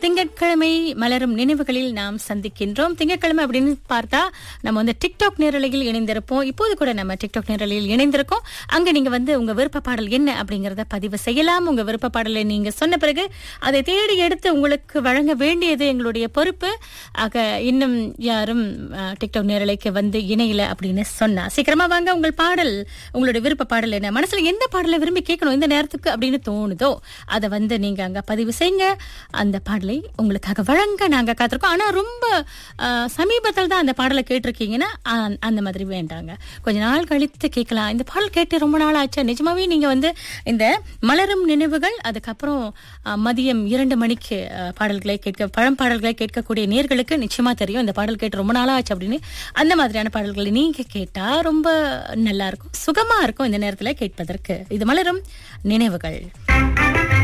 திங்கட்கிழமை மலரும் நினைவுகளில் நாம் சந்திக்கின்றோம் திங்கட்கிழமை அப்படின்னு பார்த்தா நம்ம வந்து டிக்டாக் நேரலையில் இணைந்திருப்போம் இப்போது கூட நம்ம டிக்டாக் நேரலையில் இணைந்திருக்கோம் அங்க நீங்க வந்து உங்க விருப்ப பாடல் என்ன அப்படிங்கறத பதிவு செய்யலாம் உங்க விருப்ப பாடலை நீங்க சொன்ன பிறகு அதை தேடி எடுத்து உங்களுக்கு வழங்க வேண்டியது எங்களுடைய பொறுப்பு ஆக இன்னும் யாரும் அஹ், டிக்டாக் நேரலைக்கு வந்து இணையல அப்படின்னு சொன்னா சீக்கிரமா வாங்க உங்கள் பாடல் உங்களுடைய விருப்ப பாடல் என்ன மனசுல எந்த பாடலை விரும்பி கேட்கணும் இந்த நேரத்துக்கு அப்படின்னு தோணுதோ அதை வந்து நீங்க அங்க பதிவு செய்யுங்க அந்த பாடலை உங்களுக்காக வழங்க நாங்க காத்திருக்கோம் ஆனா ரொம்ப அஹ், சமீபத்தில் தான் அந்த பாடலை கேட்டிருக்கீங்கன்னா அஹ், அந்த மாதிரி வேண்டாங்க கொஞ்ச நாள் கழித்து கேட்கலாம் இந்த பாடல் கேட்டு ரொம்ப நாள் ஆச்சா நிஜமாவே நீங்க வந்து இந்த மலரும் நினைவுகள் அதுக்கப்புறம் அஹ், மதியம் இரண்டு மணிக்கு அஹ், பாடல்களை கேட்க பழம் பாடல்களை கேட்கக்கூடிய நேர்களுக்கு நிச்சயமா தெரியும் இந்த பாடல் கேட்டு ரொம்ப நாளா ஆச்சு அப்படின்னு அந்த மாதிரியான பாடல்களை நீங்க கேட்டா ரொம்ப நல்லா இருக்கும் சுகமா இருக்கும் இந்த நேரத்துல கேட்பதற்கு இது மலரும் நினைவுகள்